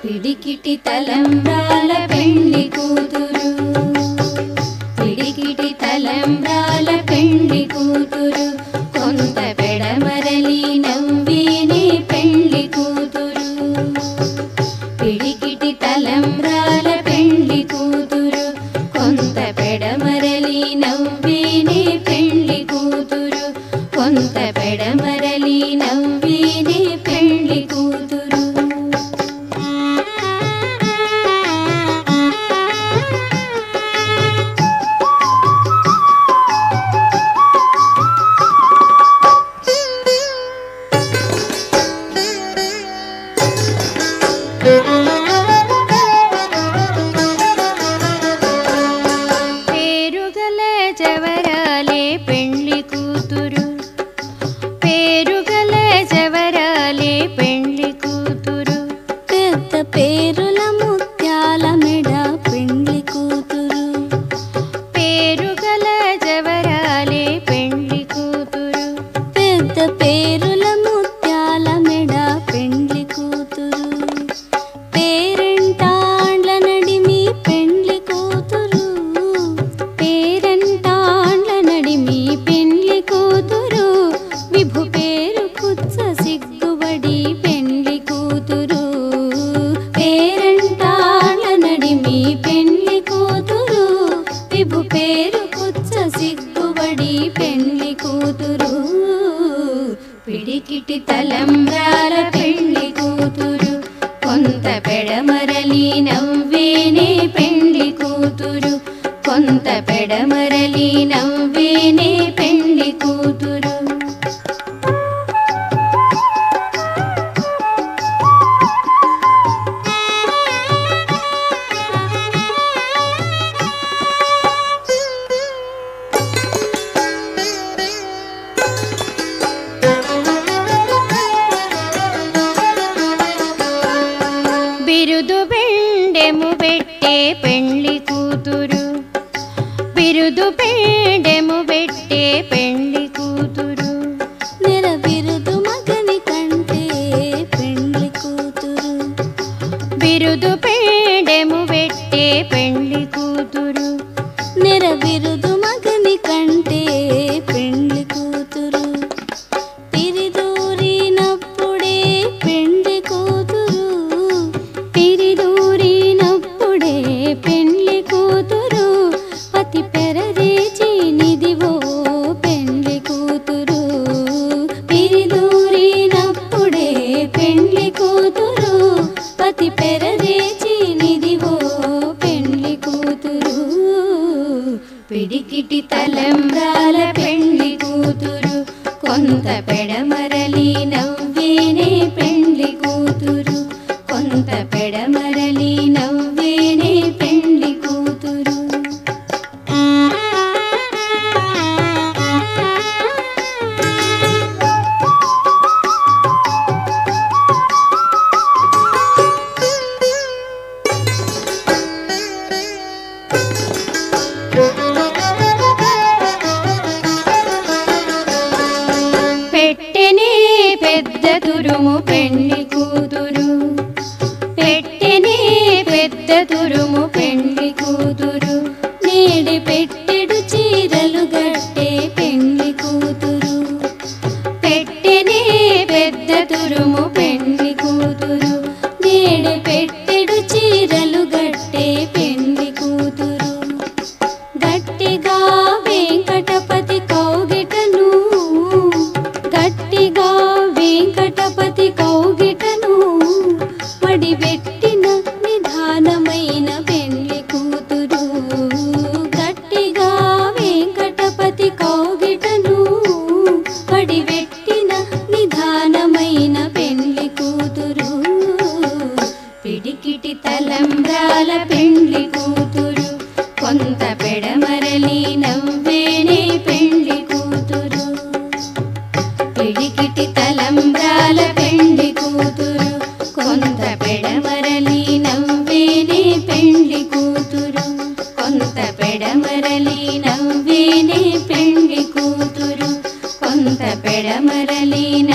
పిడికిటి తలంబ్రాల పెళ్లి కూతురు పిడికిటి తలంబ్రాల పెళ్లి కూతురు కొంత పెడమరలి నవ్విని పెళ్లి కూతురు పిడికిటి తలంబ్రాల పెళ్లి కూతురు కొంత పెడమరలి నవ్విని పెళ్లి కూతురు కొంత పెడమరలి నవ్విని పెళ్లి కూతురు పేరుగల జవరాలే పెళ్లి కూతురు పేరుగల జవరాలే పెళ్లి కూతురు పెద్ద పేరుల ముత్యాల మెడ పెండ్లి కూతురు పేరుగల జవరాలే పెళ్లి కూతురు పెద్ద పేరుల ముత్యాల మెడ పెండ్లి కూతురు పేరెంటాండ్ల నడిమి పెండ్లి కూతురు పేరంటాండ్ల నడిమి పెళ్లి కూతురు విభు పేరు కుచ్చ సిగ్గుబడి పెళ్లి కూతురు పేరంటాండ్ల నడిమి పెళ్లి కూతురు విభు పేరు కుచ్చ సిగ్గుబడి పెళ్లి కూతురు పిడికిటి తలంబ్రాల పెళ్లి కూతురు కొంత పెడమరలి నవ్వేనే పెళ్లి కూతురు కొంత పెడమరలి నవ్వేనే పెళ్లి కూతురు బిరుదు బెండెము పెట్టే పెళ్లి కూతురు బిరుదు బెండెము పెట్టే పెళ్లి కూతురు నెల బిరుదు మగని కంటే పెండ్లి కూతురు బిరుదు బెండెము పెట్టే పెళ్లి కూతురు నెర బిరుదు మగని కంటే పెండ్లి కూతురు తిరిదూరినప్పుడే పెండ్లి కూతురు పిరిదూరినప్పుడే పెళ్లి కూతురు పతి పెరరేచి నిదివో పెళ్లి కూతురు పిరిదూరినప్పుడే పెళ్లి కూతురు పతి పెరరేచి నిదివో పెళ్లి కూతురు పిడికిటి తలంబ్రాల పెళ్లి కూతురు కొంత పెడమరలి నవ్వేనే పెళ్లి కూతురు కొంత పెడమరలి నవ్వేనే పెళ్లి కూతురు పెట్టెనే పెద్ద తురుము పెళ్లి కూతురు పెట్టెనే పెద్ద తురుము పెళ్లి కూతురు నేడి పెట్టెడు చీరలు గట్టే పెండ్లి కూతురు పెట్టెనే పెద్ద తురుము పెళ్లి కూతురు నేడి పెట్టెడు చీరలు గట్టే పెండ్లి కూతురు గట్టిగా వెంకటపతి కౌగిటను గట్టిగా వెంకటపతి కౌగిటను మడిబెట్టిన నిధానమైన పెండ్లి కూతురు గట్టిగా వెంకటపతి కౌగిటను పడివెట్టిన నిధానమైన పెండ్లి కూతురు పిడికిటి తలంబ్రాల పెళ్లి కూతురు కొంత పెడమరలి నవ్వేనే పెళ్లి కూతురు పిడికిటి తలంబ్రాల పెళ్లి కూతురు కొంత పెడమరలి నవ్వేనే పెళ్లి కూతురు కొంత పెడమరలి నవ్వేనే పెళ్లి కూతురు కొంత పెడమరలి